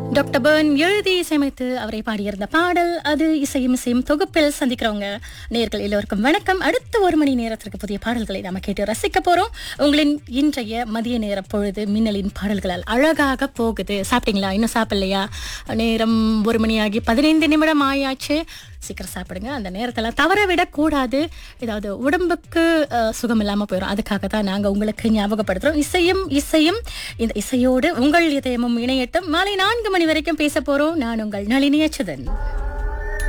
doctor burn எழுதி இசையமைத்து அவரை பாடியிருந்த பாடல் அது இசையும் இசையும் தொகுப்பில் சந்திக்கிறவங்க நேர்கள் எல்லோருக்கும் வணக்கம் அடுத்த ஒரு மணி நேரத்திற்கு புதிய பாடல்களை நாம கேட்டு ரசிக்க போறோம் உங்களின் இன்றைய மதிய நேர பொழுது மின்னலின் பாடல்களால் அழகாக போகுது சாப்பிட்டீங்களா இன்னும் சாப்பிடலையா நேரம் ஒரு மணியாகி பதினைந்து நிமிடம் ஆயாச்சு சீக்கிரம் சாப்பிடுங்க அந்த நேரத்தில் தவற விடக்கூடாது ஏதாவது உடம்புக்கு அஹ், சுகம் இல்லாமல் போயிடும் அதுக்காக தான் நாங்கள் உங்களுக்கு ஞாபகப்படுத்துகிறோம் இசையும் இசையும் இந்த இசையோடு உங்கள் இதயமும் இணையட்டும் மாலை நான்கு மணி வரைக்கும் பேச போகிறோம் நான் உங்கள் நளினி அச்சுதன்